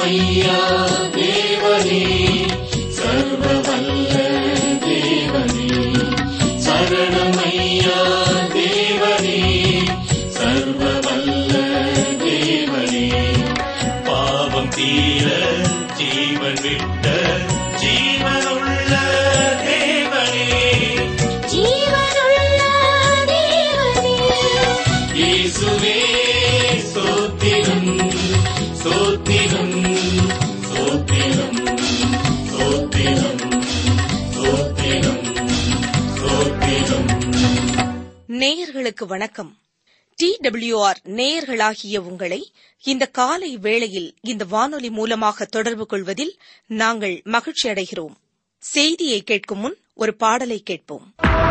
சரணமையா தேவனே சர்வ வல்ல தேவனே சரணமையா தேவனே சர்வ வல்ல தேவனே பாவம் தீர ஜீவன் விட்ட ஜீவனுள்ள தேவனே ஜீவனுள்ள தேவனே இயேசுவே சோத்திரம் சோத்திரம் சோத்திரம் சோத்திரம் சோத்திரம் சோத்திரம் நேயர்களுக்கு வணக்கம் டி டபிள்யூஆர் நேயர்களாகிய உங்களை இந்த காலை வேளையில் இந்த வானொலி மூலமாக தொடர்பு கொள்வதில் நாங்கள் மகிழ்ச்சி அடைகிறோம் செய்தியை கேட்கும் முன் ஒரு பாடலை கேட்போம்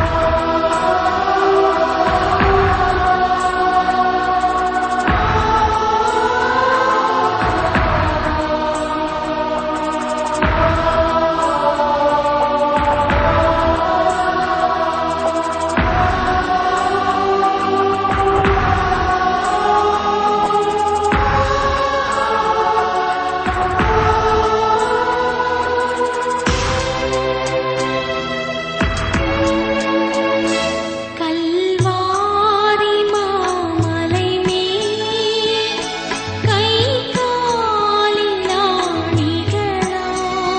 கல்வாரி மாமலை மேல் கை காலில் ஆணிகளால்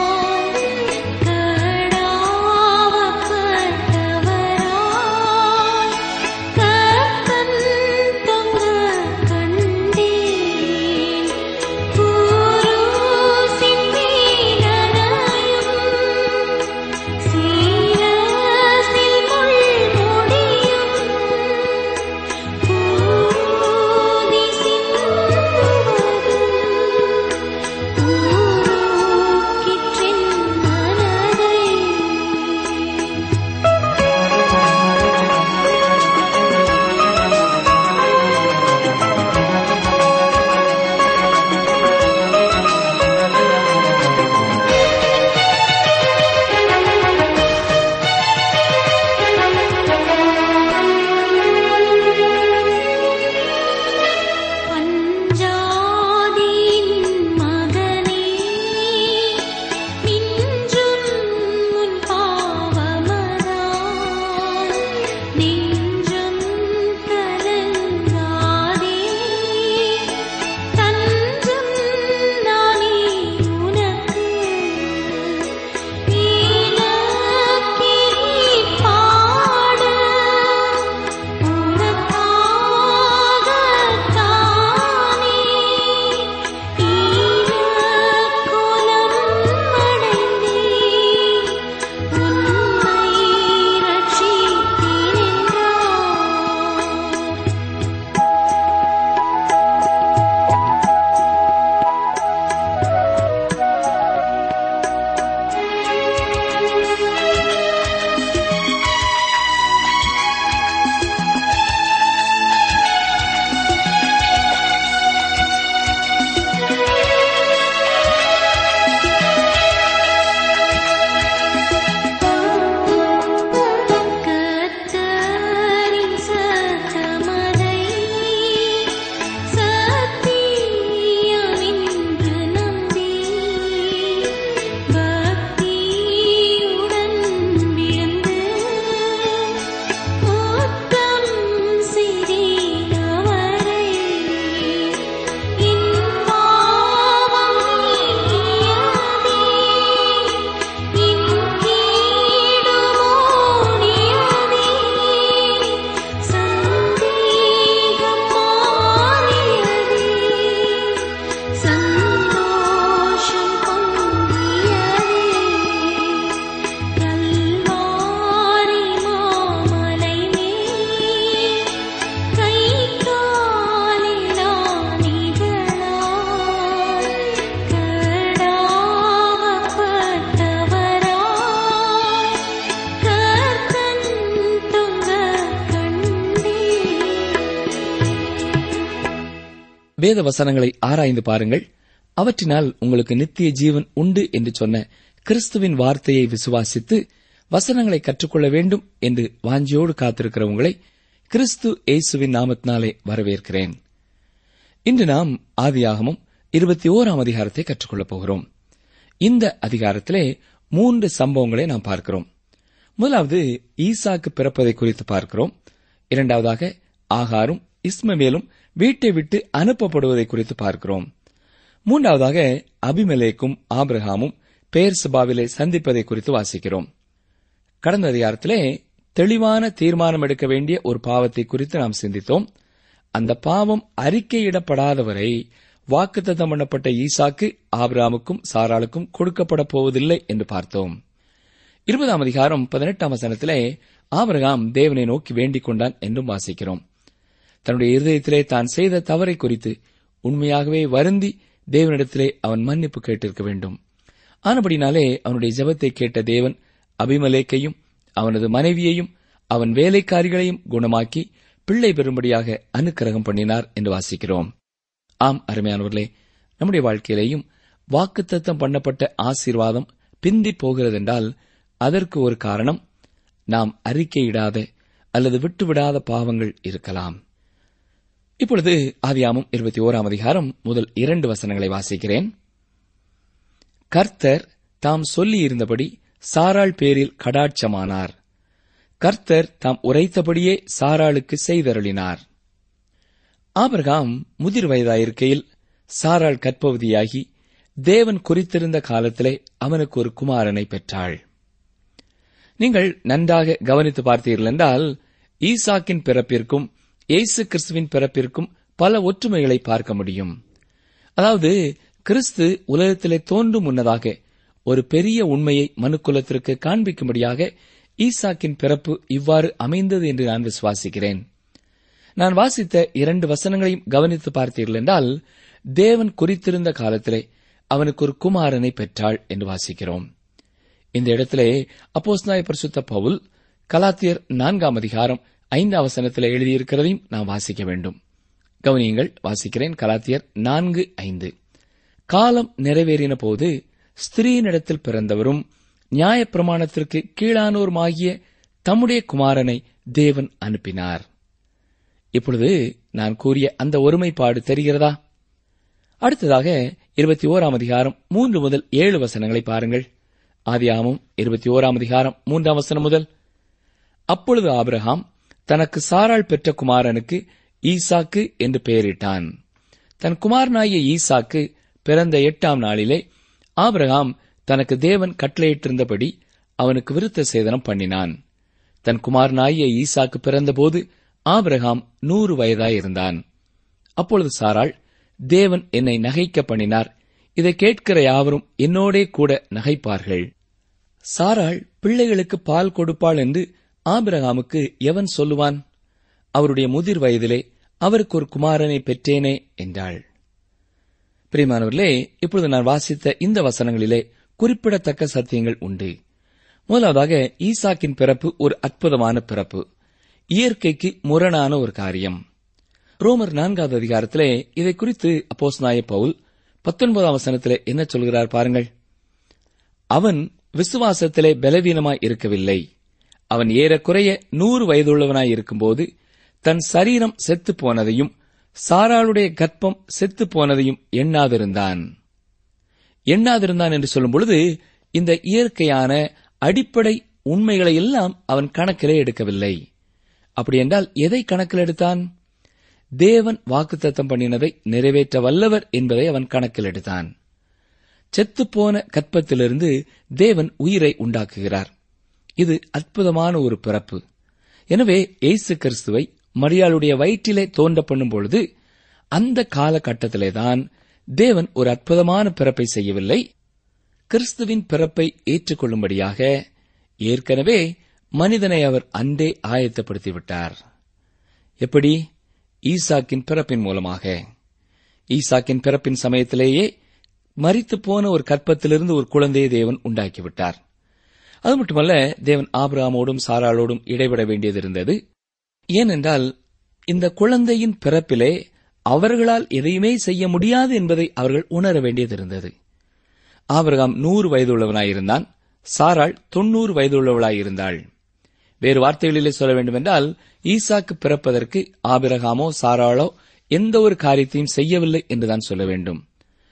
கடாவப்பட்டவராய் கர்த்தன் தொங்க கண்டேன் குருசின் வீணனையும் சீரசில் முள்முடியும் பூதி சிந்துவதும் ஊருக்கிற்றின் மனதை பஞ்சாதியின் மகனே மிஞ்சும் முன் பாவமதால் நெஞ்சம் கலங்காதே தஞ்சம் நானே உனக்கு இலக்கிரி பாட உனக்காகத்தானே ஈரக்கோலம் அடைந்தேன் உன்னை ரட்சித்தேன் என்றார் கர்த்தரின் சத்தமதை சத்தியமென்று நம்பி பக்தியுடன் விழுந்து முத்தம் செய்தவரை என் பாவம் நீக்கியதே என் கீடு மூடியதே சந்தேகம் மாறியதே சந்தோஷம் பொங்கியதே கல்வாரி மாமலை மேல் கை காலில் ஆணிகளால் கடாவப்பட்டவராய் கர்த்தன் தொங்க கண்டேன் வேத வசனங்களை ஆராய்ந்து பாருங்கள் அவற்றினால் உங்களுக்கு நித்திய ஜீவன் உண்டு என்று சொன்ன கிறிஸ்துவின் வார்த்தையை விசுவாசித்து வசனங்களை கற்றுக்கொள்ள வேண்டும் என்று வாஞ்சியோடு காத்திருக்கிற உங்களை கிறிஸ்து இயேசுவின் நாமத்தினாலே வரவேற்கிறேன் இன்று நாம் ஆதியாகமும் இருபத்தி ஓராம் அதிகாரத்தை கற்றுக்கொள்ளப் போகிறோம் இந்த அதிகாரத்திலே மூன்று சம்பவங்களை நாம் பார்க்கிறோம் முதலாவது ஈசாக்கு பிறப்பதை குறித்து பார்க்கிறோம் இரண்டாவதாக ஆகாரும் இஸ்மவேலும் வீட்டை விட்டு அனுப்பப்படுவதை குறித்து பார்க்கிறோம் மூன்றாவதாக அபிமெலேக்கும் ஆபிரகாமும் பெயர் சபாவிலே சந்திப்பதை குறித்து வாசிக்கிறோம் கடந்த அதிகாரத்திலே தெளிவான தீர்மானம் எடுக்க வேண்டிய ஒரு பாவத்தை குறித்து நாம் சிந்தித்தோம் அந்த பாவம் அறிக்கையிடப்படாதவரை வாக்குத்தத்தம் பண்ணப்பட்ட ஈசாக்கு ஆபிரகாமுக்கும் சாராளுக்கும் கொடுக்கப்பட போவதில்லை என்று பார்த்தோம் இருபதாம் அதிகாரம் பதினெட்டாம் வசனத்திலே ஆபிரகாம் தேவனை நோக்கி வேண்டிக் கொண்டான் என்றும் வாசிக்கிறோம் தன்னுடைய இருதயத்திலே தான் செய்த தவறை குறித்து உண்மையாகவே வருந்தி தேவனிடத்திலே அவன் மன்னிப்பு கேட்டிருக்க வேண்டும் ஆனபடினாலே அவனுடைய ஜெபத்தை கேட்ட தேவன் அபிமலேக்கையும் அவனது மனைவியையும் அவன் வேலைக்காரிகளையும் குணமாக்கி பிள்ளை பெறும்படியாக அனுக்கிரகம் பண்ணினார் என்று வாசிக்கிறோம் ஆம் அருமையானவர்களே நம்முடைய வாழ்க்கையிலேயும் வாக்குத்தத்தம் பண்ணப்பட்ட ஆசீர்வாதம் பிந்தி போகிறதென்றால் அதற்கு ஒரு காரணம் நாம் அறிக்கையிடாத அல்லது விட்டுவிடாத பாவங்கள் இருக்கலாம் இப்பொழுது ஆதியாமம் இருபத்தி ஓராம் அதிகாரம் முதல் இரண்டு வசனங்களை வாசிக்கிறேன் கர்த்தர் தாம் சொல்லியிருந்தபடி சாராள் பேரில் கடாட்சமானார் கர்த்தர் தாம் உரைத்தபடியே சாராளுக்கு செய்தருளினார் ஆபிரகாம் முதிர் வயதாயிருக்கையில் சாராள் கற்பவதியாகி தேவன் குறித்திருந்த காலத்திலே அவனுக்கு ஒரு குமாரனை பெற்றாள் நீங்கள் நன்றாக கவனித்து பார்த்தீர்கள் என்றால் ஈசாக்கின் பிறப்பிற்கும் இயேசு கிறிஸ்துவின் பிறப்பிற்கும் பல ஒற்றுமைகளை பார்க்க முடியும் அதாவது கிறிஸ்து உலகத்திலே தோன்றும் முன்னதாக ஒரு பெரிய உண்மையை மனுக்குலத்திற்கு காண்பிக்கும்படியாக ஈசாக்கின் பிறப்பு இவ்வாறு அமைந்தது என்று நான் விசுவாசிக்கிறேன் நான் வாசித்த இரண்டு வசனங்களையும் கவனித்து பார்த்தீர்கள் என்றால் தேவன் குறித்திருந்த காலத்திலே அவனுக்கு ஒரு குமாரனை பெற்றாள் என்று வாசிக்கிறோம் இந்த இடத்திலே அப்போஸ்நாய பரிசுத்த பவுல் கலாத்தியர் நான்காம் அதிகாரம் ஐந்தாம் வசனத்தில் எழுதியிருக்கிறதையும் நாம் வாசிக்க வேண்டும் கவனியங்கள் வாசிக்கிறேன் கலாத்தியர் நான்கு ஐந்து காலம் நிறைவேறின போது ஸ்திரீனிடத்தில் பிறந்தவரும் நியாயப்பிரமாணத்திற்கு கீழானோருமாகிய தம்முடைய குமாரனை தேவன் அனுப்பினார் இப்பொழுது நான் கூறிய அந்த ஒருமைப்பாடு தெரிகிறதா அடுத்ததாக இருபத்தி ஓராம் அதிகாரம் மூன்று முதல் ஏழு வசனங்களை பாருங்கள் ஆதியாமும் இருபத்தி ஓராம் அதிகாரம் மூன்றாம் வசனம் முதல் அப்பொழுது ஆபிரகாம் தனக்கு சாராள் பெற்ற குமாரனுக்கு ஈசாக்கு என்று பெயரிட்டான் தன் குமாரனாகிய ஈசாக்கு பிறந்த எட்டாம் நாளிலே ஆபிரகாம் தனக்கு தேவன் கட்டளையிட்டிருந்தபடி அவனுக்கு விருத்த சேதனம் பண்ணினான் தன் குமாரனாகிய ஈசாக்கு பிறந்தபோது ஆபிரகாம் நூறு வயதாயிருந்தான் அப்பொழுது சாராள் தேவன் என்னை நகைக்க பண்ணினார் இதை கேட்கிற யாவரும் என்னோடே கூட நகைப்பார்கள் சாராள் பிள்ளைகளுக்கு பால் கொடுப்பாள் என்று ஆபிரகாமுக்கு எவன் சொல்லுவான் அவருடைய முதிர் வயதிலே அவருக்கு ஒரு குமாரனை பெற்றேனே என்றாள் பிரியமானவர்களே இப்பொழுது நான் வாசித்த இந்த வசனங்களிலே குறிப்பிடத்தக்க சத்தியங்கள் உண்டு முதலாவதாக ஈசாக்கின் பிறப்பு ஒரு அற்புதமான பிறப்பு இயற்கைக்கு முரணான ஒரு காரியம் ரோமர் நான்காவது அதிகாரத்திலே இதை குறித்து அப்போஸ் நாய பவுல் பத்தொன்பதாம் வசனத்திலே என்ன சொல்கிறார் பாருங்கள் அவன் விசுவாசத்திலே பலவீனமாய் இருக்கவில்லை அவன் ஏறக்குறைய நூறு வயதுள்ளவனாய் இருக்கும்போது தன் சரீரம் செத்துப் போனதையும் சாராளுடைய கர்ப்பம் செத்துப் போனதையும் எண்ணாதிருந்தான் எண்ணாதிருந்தான் என்று சொல்லும் பொழுது இந்த இயற்கையான அடிப்படை உண்மைகளை எல்லாம் அவன் கணக்கிலே எடுக்கவில்லை அப்படி என்றால் எதை கணக்கில் எடுத்தான் தேவன் வாக்குத்தத்தம் பண்ணினதை நிறைவேற்ற வல்லவர் என்பதை அவன் கணக்கில் எடுத்தான் செத்துப்போன கற்பத்திலிருந்து தேவன் உயிரை உண்டாக்குகிறார் இது அற்புதமான ஒரு பிறப்பு எனவே இயேசு கிறிஸ்துவை மரியாளுடைய வயிற்றிலே தோன்ற பண்ணும் பொழுது அந்த காலகட்டத்திலேதான் தேவன் ஒரு அற்புதமான பிறப்பை செய்யவில்லை கிறிஸ்துவின் பிறப்பை ஏற்றுக்கொள்ளும்படியாக ஏற்கனவே மனிதனை அவர் அன்றே ஆயத்தப்படுத்திவிட்டார் எப்படி ஈசாக்கின் பிறப்பின் மூலமாக ஈசாக்கின் பிறப்பின் சமயத்திலேயே மரித்து போன ஒரு கற்பத்திலிருந்து ஒரு குழந்தையை தேவன் உண்டாக்கிவிட்டார் அது மட்டுமல்ல தேவன் ஆபிரகாமோடும் சாராளோடும் இடைபெட வேண்டியது இருந்தது ஏனென்றால் இந்த குழந்தையின் பிறப்பிலே அவர்களால் எதையுமே செய்ய முடியாது என்பதை அவர்கள் உணர வேண்டியது இருந்தது ஆபிரகாம் நூறு வயதுள்ளவனாயிருந்தான் சாராள் தொன்னூறு வயதுள்ளவளாயிருந்தாள் வேறு வார்த்தைகளிலே சொல்ல வேண்டுமென்றால் ஈசாக்கு பிறப்பதற்கு ஆபிரகாமோ சாராளோ எந்த ஒரு காரியத்தையும் செய்யவில்லை என்றுதான் சொல்ல வேண்டும்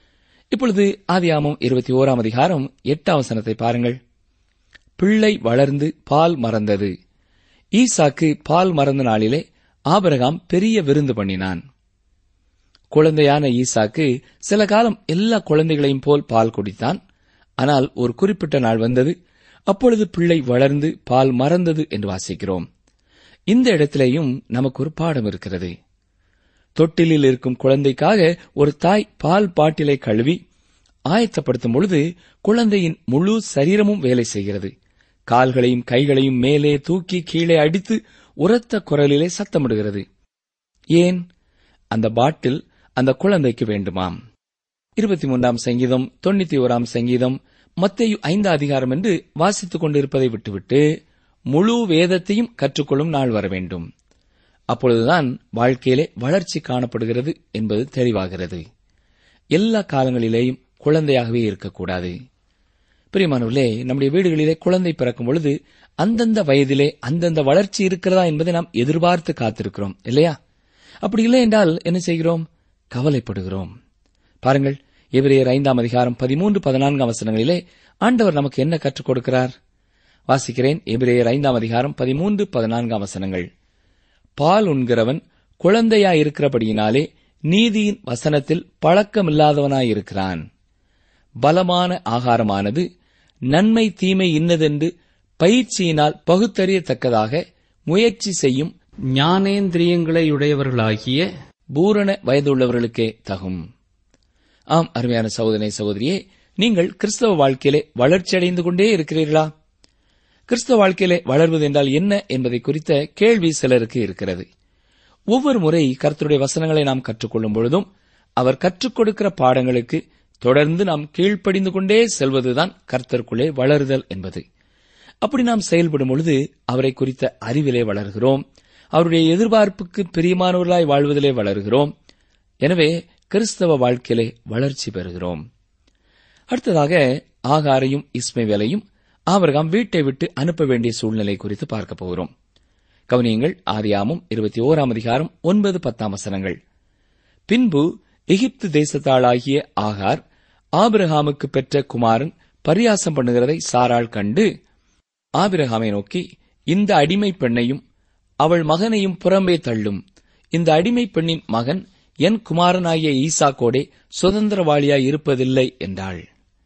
இப்பொழுது ஆதியாமம் இருபத்தி ஓராம் அதிகாரம் எட்டாம் வசனத்தை பாருங்கள் பிள்ளை வளர்ந்து பால் மறந்தது ஈசாக்கு பால் மறந்த நாளிலே ஆபிரகாம் பெரிய விருந்து பண்ணினான் குழந்தையான ஈசாக்கு சில காலம் எல்லா குழந்தைகளையும் போல் பால் குடித்தான் ஆனால் ஒரு குறிப்பிட்ட நாள் வந்தது அப்பொழுது பிள்ளை வளர்ந்து பால் மறந்தது என்று வாசிக்கிறோம் இந்த இடத்திலேயும் நமக்கு ஒரு பாடம் இருக்கிறது தொட்டிலில் இருக்கும் குழந்தைக்காக ஒரு தாய் பால் பாட்டிலை கழுவி ஆயத்தப்படுத்தும் பொழுது குழந்தையின் முழு சரீரமும் வேலை செய்கிறது கால்களையும் கைகளையும் மேலே தூக்கி கீழே அடித்து உரத்த குரலிலே சத்தமிடுகிறது ஏன் அந்த பாட்டில் அந்த குழந்தைக்கு வேண்டுமாம் இருபத்தி மூன்றாம் சங்கீதம் தொண்ணூத்தி ஓராம் சங்கீதம் மத்தேயு ஐந்து அதிகாரம் என்று வாசித்துக் கொண்டிருப்பதை விட்டுவிட்டு முழு வேதத்தையும் கற்றுக்கொள்ளும் நாள் வர வேண்டும் அப்பொழுதுதான் வாழ்க்கையிலே வளர்ச்சி காணப்படுகிறது என்பது தெளிவாகிறது எல்லா காலங்களிலேயும் குழந்தையாகவே இருக்கக்கூடாது பிரியமானவர்களே நம்முடைய வீடுகளிலே குழந்தை பிறக்கும் பொழுது அந்தந்த வயதிலே அந்தந்த வளர்ச்சி இருக்கிறதா என்பதை நாம் எதிர்பார்த்து காத்திருக்கிறோம் இல்லையா அப்படி இல்லை என்றால் என்ன செய்கிறோம் கவலைப்படுகிறோம் பாருங்கள் எபிரேயர் ஐந்தாம் அதிகாரம் பதிமூன்று பதினான்காம் வசனங்களிலே ஆண்டவர் நமக்கு என்ன கற்றுக் கொடுக்கிறார் வாசிக்கிறேன் எபிரேயர் ஐந்தாம் அதிகாரம் பதிமூன்று பதினான்காம் வசனங்கள் பால் உண்கிறவன் குழந்தையாயிருக்கிறபடியினாலே நீதியின் வசனத்தில் பழக்கமில்லாதவனாயிருக்கிறான் பலமான ஆகாரமானது நன்மை தீமை இன்னதென்று பயிற்சியினால் பகுத்தறியத்தக்கதாக முயற்சி செய்யும் ஞானேந்திரியங்களையுடையவர்களாகிய பூரண வயதுள்ளவர்களுக்கே தகும் ஆம் அருமையான சகோதரனை சகோதரியே நீங்கள் கிறிஸ்தவ வாழ்க்கையிலே வளர்ச்சியடைந்து கொண்டே இருக்கிறீர்களா கிறிஸ்தவ வாழ்க்கையிலே வளர்வது என்றால் என்ன என்பதை குறித்த கேள்வி சிலருக்கு இருக்கிறது ஒவ்வொரு முறை கர்த்தருடைய வசனங்களை நாம் கற்றுக்கொள்ளும் பொழுதும் அவர் கற்றுக் கொடுக்கிற பாடங்களுக்கு தொடர்ந்து நாம் கீழ்ப்படிந்து கொண்டே செல்வதுதான் கர்த்தருக்குள்ளே வளருதல் என்பது அப்படி நாம் செயல்படும் பொழுது அவரை குறித்த அறிவிலே வளர்கிறோம் அவருடைய எதிர்பார்ப்புக்கு பிரியமானவர்களாய் வாழ்வதிலே வளர்கிறோம் எனவே கிறிஸ்தவ வாழ்க்கையிலே வளர்ச்சி பெறுகிறோம் அடுத்ததாக ஆகாரையும் இஸ்மைவேலையும் ஆபிரகாம் வீட்டை விட்டு அனுப்ப வேண்டிய சூழ்நிலை குறித்து பார்க்க போகிறோம் கவனியங்கள் ஆதியாமும் இருபத்தி ஓராம் அதிகாரம் ஒன்பது பத்தாம் வசனங்கள் பின்பு எகிப்து தேசத்தாளாகிய ஆகார் ஆபிரகாமுக்கு பெற்ற குமாரன் பரியாசம் பண்ணுகிறதை சாராள் கண்டு ஆபிரகாமை நோக்கி இந்த அடிமை பெண்ணையும் அவள் மகனையும் புறம்பே தள்ளும் இந்த அடிமை பெண்ணின் மகன் என் குமாரனாகிய ஈசாக்கோடே சுதந்திரவாளியாய் இருப்பதில்லை என்றாள்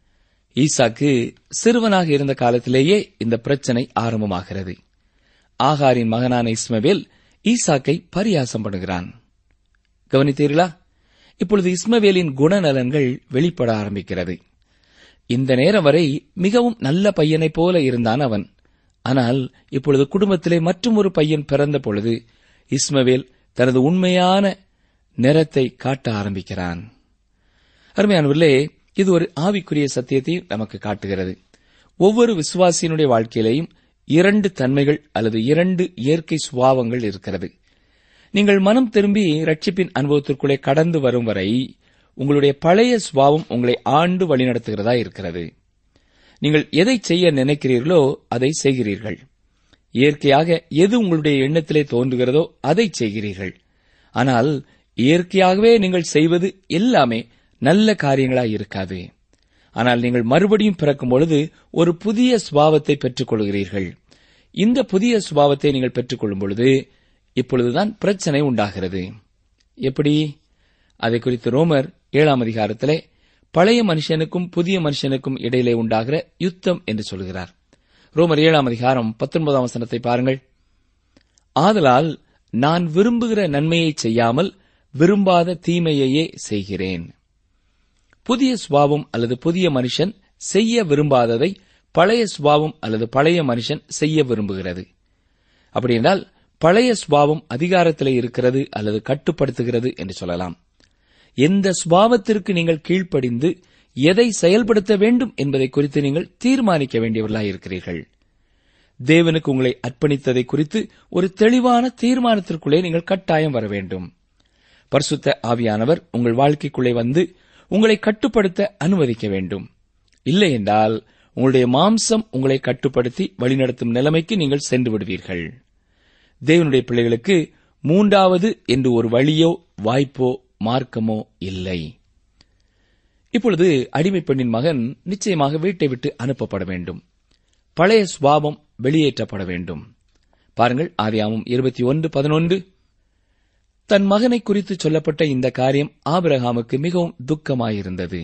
ஈசாக்கு சிறுவனாக இருந்த காலத்திலேயே இந்த பிரச்சனை ஆரம்பமாகிறது ஆகாரின் மகனான இஸ்மவேல் ஈசாக்கை பரியாசம் பண்ணுகிறான் கவனித்தீர்களா இப்பொழுது இஸ்மவேலின் குணநலன்கள் வெளிப்பட ஆரம்பிக்கிறது இந்த நேரம் வரை மிகவும் நல்ல பையனைப் போல இருந்தான் அவன் ஆனால் இப்பொழுது குடும்பத்திலே மற்றும் ஒரு பையன் பிறந்த பொழுது இஸ்மவேல் தனது உண்மையான நிறத்தை காட்ட ஆரம்பிக்கிறான் அருமையானவர்களே இது ஒரு ஆவிக்குரிய சத்தியத்தை நமக்கு காட்டுகிறது ஒவ்வொரு விசுவாசியினுடைய வாழ்க்கையிலேயும் இரண்டு தன்மைகள் அல்லது இரண்டு இயற்கை சுபாவங்கள் இருக்கிறது நீங்கள் மனம் திரும்பி ரட்சிப்பின் அனுபவத்திற்குள்ளே கடந்து வரும் வரை உங்களுடைய பழைய சுபாவம் உங்களை ஆண்டு வழிநடத்துகிறதா இருக்கிறது நீங்கள் எதை செய்ய நினைக்கிறீர்களோ அதை செய்கிறீர்கள் இயற்கையாக எது உங்களுடைய எண்ணத்திலே தோன்றுகிறதோ அதை செய்கிறீர்கள் ஆனால் இயற்கையாகவே நீங்கள் செய்வது எல்லாமே நல்ல காரியங்களாய் இருக்காது ஆனால் நீங்கள் மறுபடியும் பிறக்கும் பொழுது ஒரு புதிய சுபாவத்தை பெற்றுக் கொள்கிறீர்கள் இந்த புதிய சுபாவத்தை நீங்கள் பெற்றுக்கொள்ளும் பொழுது இப்பொழுதுதான் பிரச்சனை உண்டாகிறது எப்படி அதை குறித்து ரோமர் ஏழாம் அதிகாரத்திலே பழைய மனுஷனுக்கும் புதிய மனுஷனுக்கும் இடையிலே உண்டாகிற யுத்தம் என்று சொல்கிறார் ரோமர் ஏழாம் அதிகாரம் பத்தொன்பதாம் வசனத்தை பாருங்கள் ஆதலால் நான் விரும்புகிற நன்மையை செய்யாமல் விரும்பாத தீமையையே செய்கிறேன் புதிய சுபாவம் அல்லது புதிய மனுஷன் செய்ய விரும்பாததை பழைய சுபாவம் அல்லது பழைய மனுஷன் செய்ய விரும்புகிறது அப்படி என்றால் பழைய சுபாவம் அதிகாரத்திலே இருக்கிறது அல்லது கட்டுப்படுத்துகிறது என்று சொல்லலாம் எந்த சுபாவத்திற்கு நீங்கள் கீழ்ப்படிந்து எதை செயல்படுத்த வேண்டும் என்பதை குறித்து நீங்கள் தீர்மானிக்க வேண்டியவர்களாய் இருக்கிறீர்கள் தேவனுக்கு உங்களை அர்ப்பணித்ததை குறித்து ஒரு தெளிவான தீர்மானத்திற்குள்ளே நீங்கள் கட்டாயம் வர வேண்டும் பரிசுத்த ஆவியானவர் உங்கள் வாழ்க்கைக்குள்ளே வந்து உங்களை கட்டுப்படுத்த அனுமதிக்க வேண்டும் இல்லை என்றால் உங்களுடைய மாம்சம் உங்களை கட்டுப்படுத்தி வழிநடத்தும் நிலைமைக்கு நீங்கள் சென்று விடுவீர்கள் தேவனுடைய பிள்ளைகளுக்கு மூன்றாவது என்று ஒரு வழியோ வாய்ப்போ மார்க்கமோ இல்லை இப்பொழுது அடிமை பெண்ணின் மகன் நிச்சயமாக வீட்டை விட்டு அனுப்பப்பட வேண்டும் பழைய சுவாபம் வெளியேற்றப்பட வேண்டும் பாருங்கள் ஆதியாமம் இருபத்தி ஒன்று பதினொன்று தன் மகனை குறித்து சொல்லப்பட்ட இந்த காரியம் ஆபிரகாமுக்கு மிகவும் துக்கமாயிருந்தது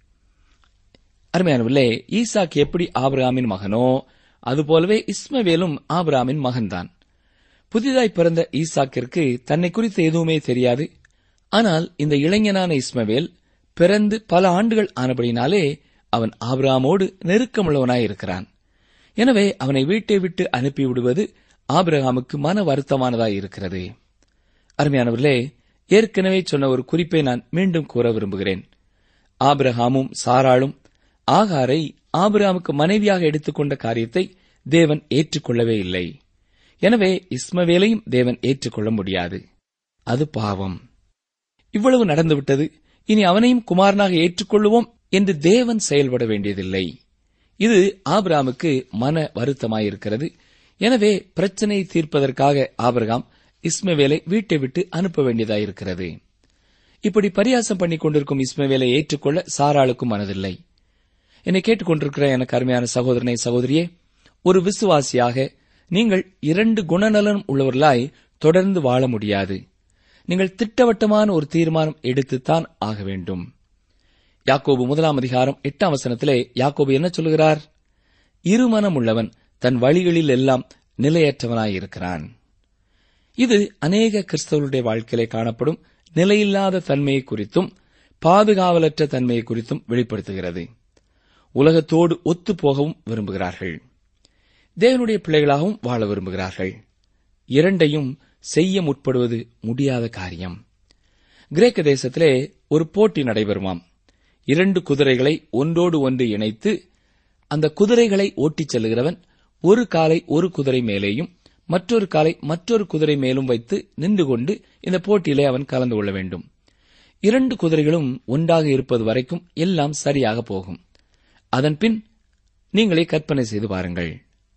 அருமையானவர்களே ஈசாக் எப்படி ஆபிரகாமின் மகனோ அதுபோலவே இஸ்மவேலும் ஆபிரகாமின் மகன்தான் புதிதாய் பிறந்த ஈசாக்கிற்கு தன்னை குறித்து எதுவுமே தெரியாது ஆனால் இந்த இளைஞனான இஸ்மவேல் பிறந்து பல ஆண்டுகள் ஆனபடினாலே அவன் ஆபிரகாமோடு நெருக்கமுள்ளவனாயிருக்கிறான் எனவே அவனை வீட்டை விட்டு அனுப்பிவிடுவது ஆபிரகாமுக்கு மன வருத்தமானதாய் இருக்கிறது அருமையானவர்களே ஏற்கனவே சொன்ன ஒரு குறிப்பை நான் மீண்டும் கூற விரும்புகிறேன் ஆபிரகாமும் சாராளும் ஆகாரை ஆபிரகாமுக்கு மனைவியாக எடுத்துக்கொண்ட காரியத்தை தேவன் ஏற்றுக்கொள்ளவே இல்லை எனவே இஸ்மவேலையும் தேவன் ஏற்றுக்கொள்ள முடியாது அது பாவம் இவ்வளவு நடந்துவிட்டது இனி அவனையும் குமாரனாக ஏற்றுக்கொள்ளுவோம் என்று தேவன் செயல்பட வேண்டியதில்லை இது ஆபிரகாமுக்கு மன வருத்தமாயிருக்கிறது எனவே பிரச்சனையை தீர்ப்பதற்காக ஆபிரகாம் இஸ்மவேலை வீட்டை விட்டு அனுப்ப வேண்டியதாயிருக்கிறது இப்படி பரியாசம் பண்ணிக் கொண்டிருக்கும் இஸ்மவேலை ஏற்றுக்கொள்ள சாராளுக்கும் மனதில்லை என்னை கேட்டுக்கொண்டிருக்கிற எனக்கு அருமையான சகோதரனை சகோதரியே ஒரு விசுவாசியாக நீங்கள் இரண்டு குணநலன் உள்ளவர்களாய் தொடர்ந்து வாழ முடியாது நீங்கள் திட்டவட்டமான ஒரு தீர்மானம் எடுத்துத்தான் ஆக வேண்டும் யாக்கோபு முதலாம் அதிகாரம் எட்டாம் வசனத்திலே யாக்கோபு என்ன சொல்கிறார் இருமனம் உள்ளவன் தன் வழிகளில் எல்லாம் நிலையற்றவனாயிருக்கிறான் இது அநேக கிறிஸ்தவர்களுடைய வாழ்க்கையிலே காணப்படும் நிலையில்லாத தன்மையை குறித்தும் பாதுகாவலற்ற தன்மையை குறித்தும் வெளிப்படுத்துகிறது உலகத்தோடு ஒத்துப் போகவும் விரும்புகிறார்கள் தேவனுடைய பிள்ளைகளாகவும் வாழ விரும்புகிறார்கள் இரண்டையும் செய்ய முற்படுவது முடியாத காரியம் கிரேக்க தேசத்திலே ஒரு போட்டி நடைபெறுமாம் இரண்டு குதிரைகளை ஒன்றோடு ஒன்று இணைத்து அந்த குதிரைகளை ஓட்டிச் செல்லுகிறவன் ஒரு காலை ஒரு குதிரை மேலேயும் மற்றொரு காலை மற்றொரு குதிரை மேலும் வைத்து நின்று கொண்டு இந்த போட்டியிலே அவன் கலந்து கொள்ள வேண்டும் இரண்டு குதிரைகளும் ஒன்றாக இருப்பது வரைக்கும் எல்லாம் சரியாக போகும் அதன்பின் நீங்களே கற்பனை செய்து பாருங்கள்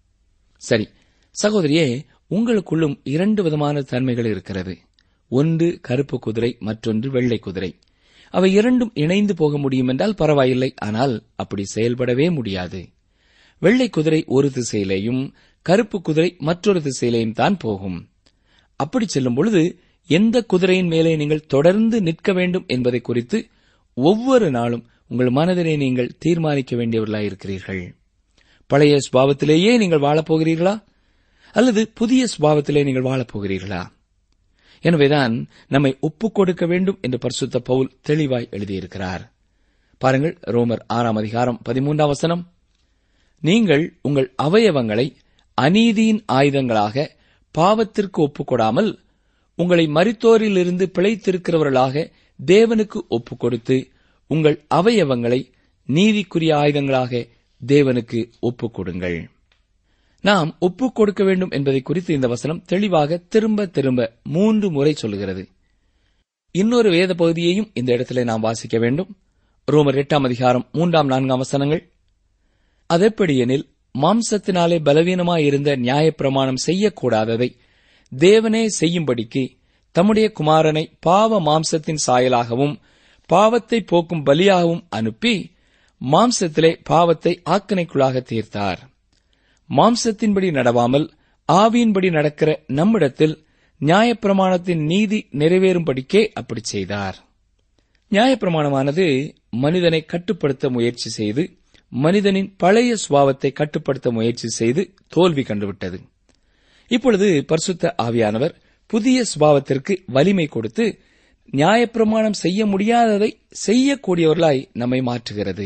சரி சகோதரியே உங்களுக்குள்ளும் இரண்டு விதமான தன்மைகள் இருக்கிறது ஒன்று கருப்பு குதிரை மற்றொன்று வெள்ளை குதிரை அவை இரண்டும் இணைந்து போக முடியும் என்றால் பரவாயில்லை ஆனால் அப்படி செயல்படவே முடியாது வெள்ளை குதிரை ஒரு திசையிலேயும் கருப்பு குதிரை மற்றொரு திசையிலேயும் தான் போகும் அப்படி செல்லும் பொழுது எந்த குதிரையின் மேலே நீங்கள் தொடர்ந்து நிற்க வேண்டும் என்பதை குறித்து ஒவ்வொரு நாளும் உங்கள் மனதிலே நீங்கள் தீர்மானிக்க வேண்டியவர்களாயிருக்கிறீர்கள் பழைய சுபாவத்திலேயே நீங்கள் வாழப்போகிறீர்களா அல்லது புதிய சுபாவத்திலே நீங்கள் வாழப்போகிறீர்களா எனவேதான் நம்மை ஒப்புக் கொடுக்க வேண்டும் என்று பரிசுத்த பவுல் தெளிவாய் எழுதியிருக்கிறார் பாருங்கள் ரோமர் ஆறாம் அதிகாரம் பதிமூன்றாம் வசனம் நீங்கள் உங்கள் அவயவங்களை அநீதியின் ஆயுதங்களாக பாவத்திற்கு ஒப்புக்கொடாமல் உங்களை மரித்தோரிலிருந்து பிழைத்திருக்கிறவர்களாக தேவனுக்கு ஒப்புக் கொடுத்து உங்கள் அவயவங்களை நீதிக்குரிய ஆயுதங்களாக தேவனுக்கு ஒப்புக் கொடுங்கள் நாம் ஒப்புக் கொடுக்க வேண்டும் என்பதை குறித்து இந்த வசனம் தெளிவாக திரும்ப திரும்ப மூன்று முறை சொல்லுகிறது இன்னொரு வேத பகுதியையும் இந்த இடத்திலே நாம் வாசிக்க வேண்டும் ரோமர் எட்டாம் அதிகாரம் மூன்றாம் நான்காம் வசனங்கள் அதெப்படியெனில் மாம்சத்தினாலே பலவீனமாயிருந்த நியாயப்பிரமாணம் செய்யக்கூடாததை தேவனே செய்யும்படிக்கு தம்முடைய குமாரனை பாவ மாம்சத்தின் சாயலாகவும் பாவத்தை போக்கும் பலியாகவும் அனுப்பி மாம்சத்திலே பாவத்தை ஆக்கனைக்குள்ளாக தீர்த்தார் மாம்சத்தின்படி நடவாமல் ஆவியின்படி நடக்கிற நம்மிடத்தில் நியாயப்பிரமாணத்தின் நீதி நிறைவேறும்படிக்கே அப்படி செய்தார் நியாயப்பிரமாணமானது மனிதனை கட்டுப்படுத்த முயற்சி செய்து மனிதனின் பழைய சுபாவத்தை கட்டுப்படுத்த முயற்சி செய்து தோல்வி கண்டுவிட்டது இப்பொழுது பரிசுத்த ஆவியானவர் புதிய சுபாவத்திற்கு வலிமை கொடுத்து நியாயப்பிரமாணம் செய்ய முடியாததை செய்யக்கூடியவர்களாய் நம்மை மாற்றுகிறது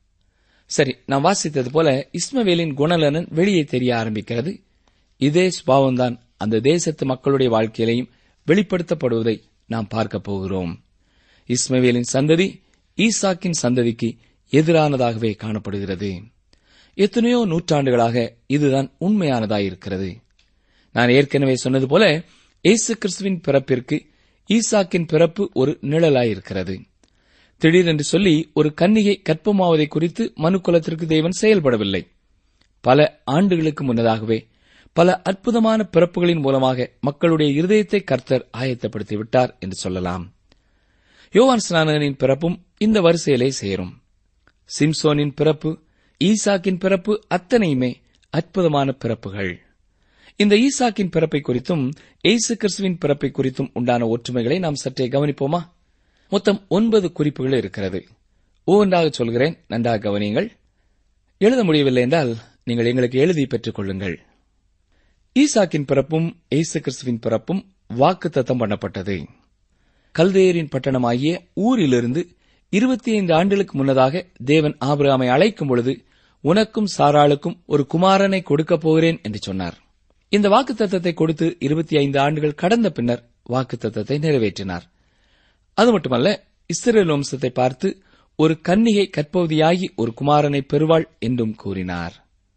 சரி நாம் வாசித்தது போல இஸ்மவேலின் குணலனன் வெளியே தெரிய ஆரம்பிக்கிறது இதே சுபாவம்தான் அந்த தேசத்து மக்களுடைய வாழ்க்கையிலையும் வெளிப்படுத்தப்படுவதை நாம் பார்க்க போகிறோம் இஸ்மவேலின் சந்ததி ஈசாக்கின் சந்ததிக்கு எதிரானதாகவே காணப்படுகிறது எத்தனையோ நூற்றாண்டுகளாக இதுதான் உண்மையானதாயிருக்கிறது நான் ஏற்கனவே சொன்னது போல இயேசு கிறிஸ்துவின் பிறப்பிற்கு ஈசாக்கின் பிறப்பு ஒரு நிழலாயிருக்கிறது திடீரென்று சொல்லி ஒரு கன்னிகை கற்பமாவதை குறித்து மனுக்குலத்திற்கு தேவன் செயல்படவில்லை பல ஆண்டுகளுக்கு முன்னதாகவே பல அற்புதமான பிறப்புகளின் மூலமாக மக்களுடைய இருதயத்தை கர்த்தர் ஆயத்தப்படுத்தி விட்டார் என்று சொல்லலாம் யோவான் ஸ்நானகனின் பிறப்பும் இந்த வரிசையிலே சேரும் சிம்சோனின் பிறப்பு ஈசாக்கின் பிறப்பு அத்தனையுமே அற்புதமான பிறப்புகள் இந்த ஈசாக்கின் பிறப்பை குறித்தும் இயேசு கிறிஸ்துவின் பிறப்பை குறித்தும் உண்டான ஒற்றுமைகளை நாம் சற்றே கவனிப்போமா மொத்தம் ஒன்பது குறிப்புகள் இருக்கிறது ஒவ்வொன்றாக சொல்கிறேன் நன்றாக கவனியுங்கள் எழுத முடியவில்லை என்றால் நீங்கள் எங்களுக்கு எழுதி பெற்றுக் கொள்ளுங்கள் ஈசாக்கின் பிறப்பும் இயேசு கிறிஸ்துவின் பிறப்பும் வாக்குத்தத்தம் பண்ணப்பட்டது கல்தேயரின் பட்டணமாகிய ஊரிலிருந்து இருபத்தி ஐந்து ஆண்டுகளுக்கு முன்னதாக தேவன் ஆபிரகாமை அழைக்கும் பொழுது உனக்கும் சாராளுக்கும் ஒரு குமாரனை கொடுக்கப் போகிறேன் என்று சொன்னார் இந்த வாக்குத்தத்தத்தை கொடுத்து இருபத்தி ஐந்து ஆண்டுகள் கடந்த பின்னர் வாக்குத்தத்தத்தை நிறைவேற்றினார் அது மட்டுமல்ல இஸ்ரேல் வம்சத்தை பார்த்து ஒரு கன்னிகை கற்பவதியாகி ஒரு குமாரனை பெறுவாள் என்றும் கூறினார்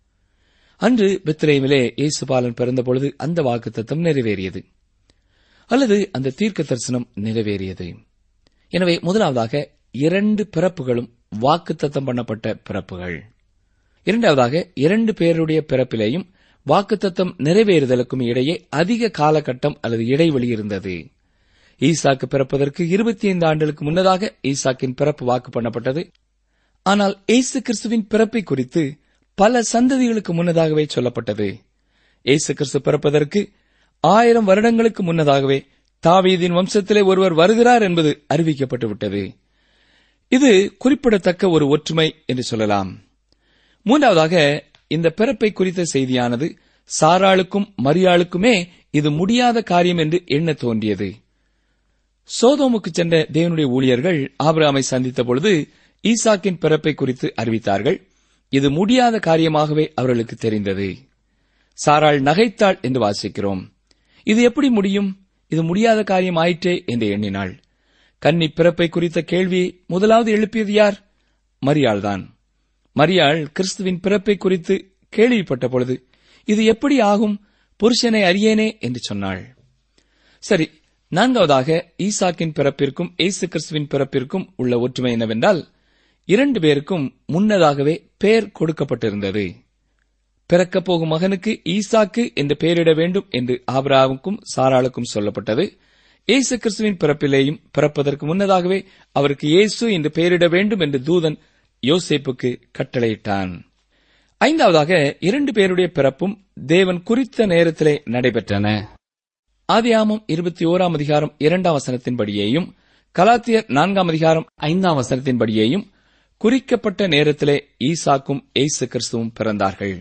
அன்று பெத்ரேமிலே இயேசுபாலன் பிறந்தபொழுது அந்த வாக்குத்தத்தம் நிறைவேறியது அல்லது அந்த தீர்க்க தரிசனம் நிறைவேறியது எனவே முதலாவதாக இரண்டு பிறப்புகளும் வாக்குத்தத்தம் பண்ணப்பட்ட பிறப்புகள் இரண்டாவதாக இரண்டு பேருடைய பிறப்பிலேயும் வாக்குத்தத்தம் நிறைவேறுதலுக்கும் இடையே அதிக காலகட்டம் அல்லது இடைவெளி இருந்தது ஈசாக்கு பிறப்பதற்கு இருபத்தி ஐந்து ஆண்டுகளுக்கு முன்னதாக ஈசாக்கின் பிறப்பு வாக்கு பண்ணப்பட்டது ஆனால் இயேசு கிறிஸ்துவின் பிறப்பை குறித்து பல சந்ததிகளுக்கு முன்னதாகவே சொல்லப்பட்டது இயேசு கிறிஸ்து பிறப்பதற்கு ஆயிரம் வருடங்களுக்கு முன்னதாகவே தாவீதின் வம்சத்திலே ஒருவர் வருகிறார் என்பது அறிவிக்கப்பட்டு விட்டது இது குறிப்பிடத்தக்க ஒரு ஒற்றுமை என்று சொல்லலாம் மூன்றாவதாக இந்த பிறப்பை குறித்த செய்தியானது சாராளுக்கும் மரியாளுக்குமே இது முடியாத காரியம் என்று எண்ண தோன்றியது சோதோமுக்கு சென்ற தேவனுடைய ஊழியர்கள் ஆபிரகாமை சந்தித்த பொழுது ஈசாக்கின் பிறப்பை குறித்து அறிவித்தார்கள் இது முடியாத காரியமாகவே அவர்களுக்கு தெரிந்தது சாராள் நகைத்தாள் என்று வாசிக்கிறோம் இது எப்படி முடியும் இது முடியாத காரியம் ஆயிற்றே என்று எண்ணினாள் கன்னி பிறப்பை குறித்த கேள்வியை முதலாவது எழுப்பியது யார் மரியாள்தான் மரியாள் கிறிஸ்துவின் பிறப்பை குறித்து கேள்விப்பட்ட பொழுது இது எப்படி ஆகும் புருஷனை அறியேனே என்று சொன்னாள் சரி நான்காவதாக ஈசாக்கின் பிறப்பிற்கும் இயேசு கிறிஸ்துவின் பிறப்பிற்கும் உள்ள ஒற்றுமை என்னவென்றால் இரண்டு பேருக்கும் முன்னதாகவே பெயர் கொடுக்கப்பட்டிருந்தது பிறக்கப் போகும் மகனுக்கு ஈசாக்கு என்று பெயரிட வேண்டும் என்று ஆபிரகாமுக்கும் சாராளுக்கும் சொல்லப்பட்டது இயேசு கிறிஸ்துவின் பிறப்பிலேயும் பிறப்பதற்கு முன்னதாகவே அவருக்கு இயேசு என்று பெயரிட வேண்டும் என்று தூதன் யோசேப்புக்கு கட்டளையிட்டான் ஐந்தாவதாக இரண்டு பேருடைய பிறப்பும் தேவன் குறித்த நேரத்திலே நடைபெற்றன ஆதியாமம் இருபத்தி ஓராம் அதிகாரம் இரண்டாம் வசனத்தின்படியேயும் கலாத்தியர் நான்காம் அதிகாரம் ஐந்தாம் வசனத்தின்படியேயும் குறிக்கப்பட்ட நேரத்திலே ஈசாக்கும் ஏசு கிறிஸ்துவும் பிறந்தார்கள்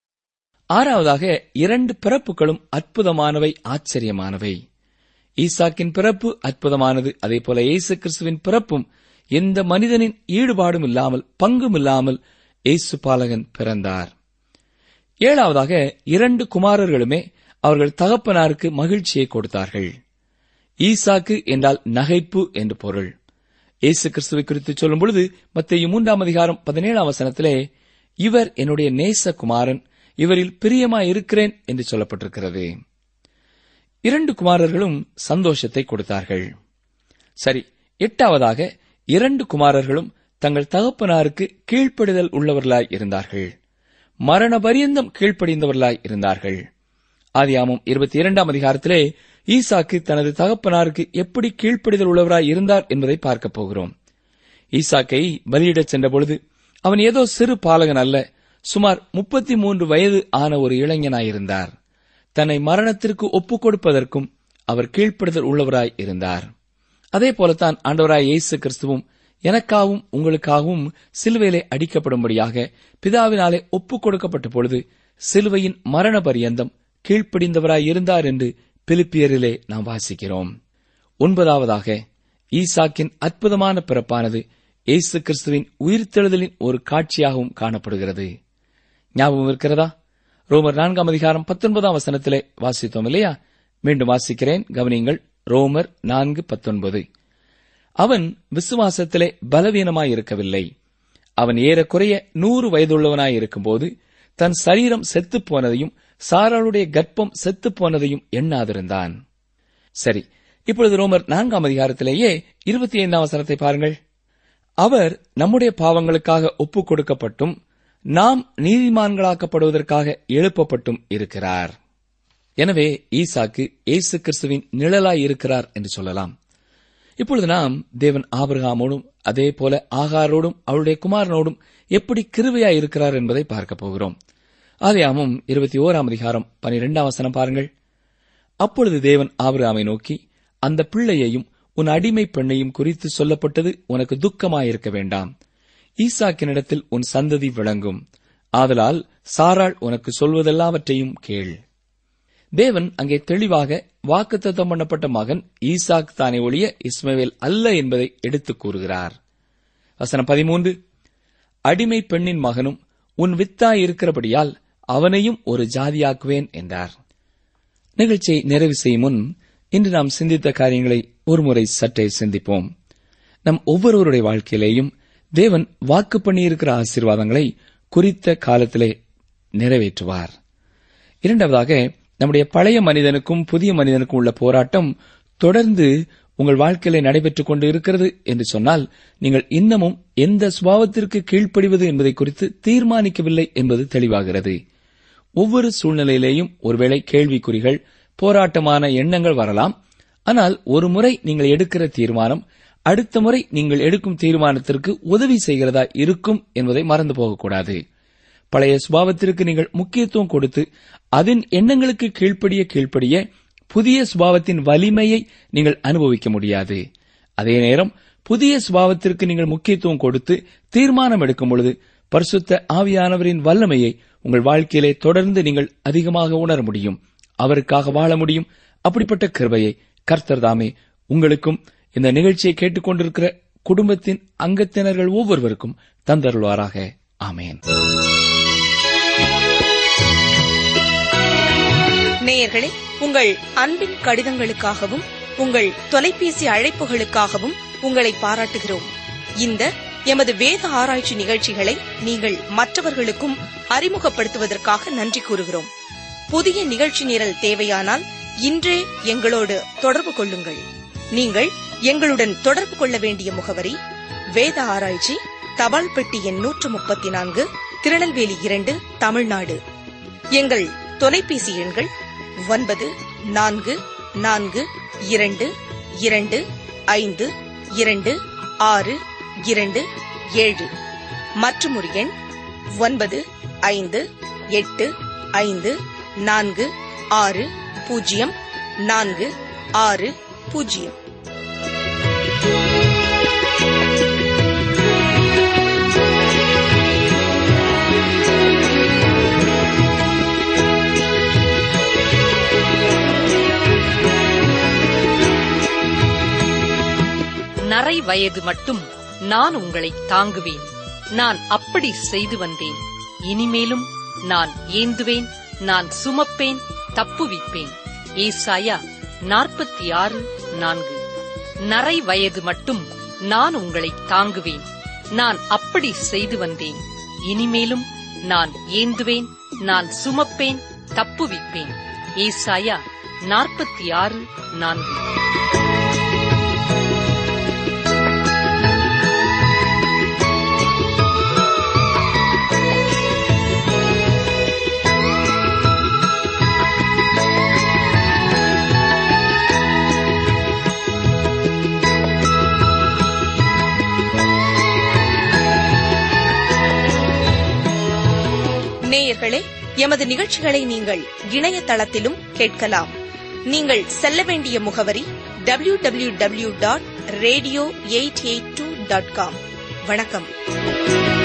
ஆறாவதாக இரண்டு பிறப்புகளும் அற்புதமானவை ஆச்சரியமானவை ஈசாக்கின் பிறப்பு அற்புதமானது அதே போல இயேசு கிறிஸ்துவின் பிறப்பும் எந்த மனிதனின் ஈடுபாடும் இல்லாமல் பங்கும் இல்லாமல் இயேசு பாலகன் பிறந்தார் ஏழாவதாக இரண்டு குமாரர்களுமே அவர்கள் தகப்பனாருக்கு மகிழ்ச்சியை கொடுத்தார்கள் ஈசாக்கு என்றால் நகைப்பு என்று பொருள் இயேசு கிறிஸ்துவை குறித்து சொல்லும் பொழுது மத்திய மூன்றாம் அதிகாரம் பதினேழாம் வசனத்திலே இவர் என்னுடைய நேச குமாரன் இவரில் பிரியமாய் இருக்கிறேன் என்று சொல்லப்பட்டிருக்கிறது இரண்டு குமாரர்களும் சந்தோஷத்தை கொடுத்தார்கள் சரி எட்டாவதாக இரண்டு குமாரர்களும் தங்கள் தகப்பனாருக்கு கீழ்ப்படிதல் உள்ளவர்களாய் இருந்தார்கள் மரண பரியந்தம் கீழ்ப்படிந்தவர்களாய் இருந்தார்கள் ஆதியாமம் இருபத்தி இரண்டாம் அதிகாரத்திலே ஈசாக்கு தனது தகப்பனாருக்கு எப்படி கீழ்ப்படிதல் உள்ளவராய் இருந்தார் என்பதை பார்க்கப் போகிறோம் ஈசாக்கை பலியிடச் சென்றபொழுது அவன் ஏதோ சிறு பாலகன் அல்ல சுமார் முப்பத்தி மூன்று வயது ஆன ஒரு இளைஞனாயிருந்தார் தன்னை மரணத்திற்கு ஒப்புக் கொடுப்பதற்கும் அவர் கீழ்ப்படுதல் உள்ளவராய் இருந்தார் அதே போலத்தான் ஆண்டவராய் இயேசு கிறிஸ்துவும் எனக்காகவும் உங்களுக்காகவும் சிலுவையிலே அடிக்கப்படும்படியாக பிதாவினாலே ஒப்புக் கொடுக்கப்பட்ட பொழுது சிலுவையின் மரண பரியந்தம் கீழ்ப்படிந்தவராய் இருந்தார் என்று பிலிப்பியரிலே நாம் வாசிக்கிறோம் ஒன்பதாவதாக ஈசாக்கின் அற்புதமான பிறப்பானது இயேசு கிறிஸ்துவின் உயிர்த்தெழுதலின் ஒரு காட்சியாகவும் காணப்படுகிறது ஞாபகம் இருக்கிறதா ரோமர் நான்காம் அதிகாரம் பத்தொன்பதாம் வசனத்திலே வாசித்தோம் இல்லையா மீண்டும் வாசிக்கிறேன் கவனியுங்கள் ரோமர் நான்கு பத்தொன்பது அவன் விசுவாசத்திலே பலவீனமாயிருக்கவில்லை அவன் ஏறக்குறைய நூறு வயதுள்ளவனாய் இருக்கும்போது தன் சரீரம் செத்துப் போனதையும் சாராளுடைய கர்ப்பம் செத்துப் போனதையும் எண்ணாதிருந்தான் சரி இப்பொழுது ரோமர் நான்காம் அதிகாரத்திலேயே இருபத்தி ஐந்தாம் வசனத்தை பாருங்கள் அவர் நம்முடைய பாவங்களுக்காக ஒப்புக் கொடுக்கப்பட்டும் நாம் நீதிமான்களாக்கப்படுவதற்காக எழுப்பப்பட்டும் இருக்கிறார் எனவே ஈசாக்கு இயேசு கிறிஸ்துவின் நிழலாய் இருக்கிறார் என்று சொல்லலாம் இப்பொழுது நாம் தேவன் ஆபிரகாமோடும் அதே போல ஆகாரோடும் அவருடைய குமாரனோடும் எப்படி கிருபையாய் இருக்கிறார் என்பதை பார்க்க போகிறோம் ஆதியாமம் இருபத்தி ஓராம் அதிகாரம் பனிரெண்டாம் வசனம் பாருங்கள் அப்பொழுது தேவன் ஆபிரகாமை நோக்கி அந்த பிள்ளையையும் உன் அடிமை பெண்ணையும் குறித்து சொல்லப்பட்டது உனக்கு துக்கமாயிருக்க வேண்டாம் ஈசாக்கினிடத்தில் உன் சந்ததி விளங்கும் ஆதலால் சாராள் உனக்கு சொல்வதெல்லாவற்றையும் கேள் தேவன் அங்கே தெளிவாக வாக்குத்தத்தம் பண்ணப்பட்ட மகன் ஈசாக் தானே ஒழிய இஸ்மவேல் அல்ல என்பதை எடுத்துக் கூறுகிறார் வசனம் பதிமூன்று அடிமை பெண்ணின் மகனும் உன் வித்தாய் இருக்கிறபடியால் அவனையும் ஒரு ஜாதியாக்குவேன் என்றார் நிகழ்ச்சியை நிறைவு செய்யும் முன் இன்று நாம் சிந்தித்த காரியங்களை ஒருமுறை சற்றே சிந்திப்போம் நம் ஒவ்வொருவருடைய வாழ்க்கையிலேயும் தேவன் வாக்கு பண்ணியிருக்கிற ஆசீர்வாதங்களை குறித்த காலத்திலே நிறைவேற்றுவார் இரண்டாவதாக நம்முடைய பழைய மனிதனுக்கும் புதிய மனிதனுக்கும் உள்ள போராட்டம் தொடர்ந்து உங்கள் வாழ்க்கையில நடைபெற்றுக் கொண்டு இருக்கிறது என்று சொன்னால் நீங்கள் இன்னமும் எந்த சுபாவத்திற்கு கீழ்ப்படிவது என்பதை குறித்து தீர்மானிக்கவில்லை என்பது தெளிவாகிறது ஒவ்வொரு சூழ்நிலையிலேயும் ஒருவேளை கேள்விக்குறிகள் போராட்டமான எண்ணங்கள் வரலாம் ஆனால் ஒரு முறை நீங்கள் எடுக்கிற தீர்மானம் அடுத்த முறை நீங்கள் எடுக்கும் தீர்மானத்திற்கு உதவி செய்கிறதா இருக்கும் என்பதை மறந்து போகக்கூடாது பழைய சுபாவத்திற்கு நீங்கள் முக்கியத்துவம் கொடுத்து அதன் எண்ணங்களுக்கு கீழ்ப்படிய கீழ்ப்படிய புதிய சுபாவத்தின் வலிமையை நீங்கள் அனுபவிக்க முடியாது அதே நேரம் புதிய சுபாவத்திற்கு நீங்கள் முக்கியத்துவம் கொடுத்து தீர்மானம் எடுக்கும் பொழுது பரிசுத்த ஆவியானவரின் வல்லமையை உங்கள் வாழ்க்கையிலே தொடர்ந்து நீங்கள் அதிகமாக உணர முடியும் அவருக்காக வாழ முடியும் அப்படிப்பட்ட கிருபையை கர்த்தர் தாமே உங்களுக்கும் இந்த நிகழ்ச்சியை கேட்டுக்கொண்டிருக்கிற குடும்பத்தின் அங்கத்தினர்கள் ஒவ்வொருவருக்கும் தந்தருள்வாராக ஆமேன் நேயர்களே உங்கள் அன்பின் கடிதங்களுக்காகவும் உங்கள் தொலைபேசி அழைப்புகளுக்காகவும் உங்களை பாராட்டுகிறோம் இந்த எமது வேத ஆராய்ச்சி நிகழ்ச்சிகளை நீங்கள் மற்றவர்களுக்கும் அறிமுகப்படுத்துவதற்காக நன்றி கூறுகிறோம் புதிய நிகழ்ச்சி நிரல் தேவையானால் இன்றே எங்களோடு தொடர்பு கொள்ளுங்கள் நீங்கள் எங்களுடன் தொடர்பு கொள்ள வேண்டிய முகவரி வேத ஆராய்ச்சி தபால் பெட்டி எண் நூற்று முப்பத்தி நான்கு திருநெல்வேலி இரண்டு தமிழ்நாடு எங்கள் தொலைபேசி எண்கள் ஒன்பது நான்கு நான்கு இரண்டு இரண்டு ஐந்து இரண்டு ஆறு இரண்டு ஏழு மற்றும் ஒரு எண் ஒன்பது ஐந்து எட்டு ஐந்து நான்கு ஆறு பூஜ்ஜியம் நான்கு ஆறு பூஜ்ஜியம் நரை வயது மட்டும் நான் உங்களை தாங்குவேன் நான் அப்படி செய்து வந்தேன் இனிமேலும் நான் ஏந்துவேன் நான் சுமப்பேன் தப்புவிப்பேன் ஏசாயா நாற்பத்தி ஆறு நான்கு நரை வயது மட்டும் நான் உங்களை தாங்குவேன் நான் அப்படி செய்து வந்தேன் இனிமேலும் நான் ஏந்துவேன் நான் சுமப்பேன் தப்புவிப்பேன் ஏசாயா நாற்பத்தி ஆறு நான்கு நேயர்களே எமது நிகழ்ச்சிகளை நீங்கள் இணையதளத்திலும் கேட்கலாம் நீங்கள் செல்ல வேண்டிய முகவரி W W W dot radio eight eight two dot com வணக்கம்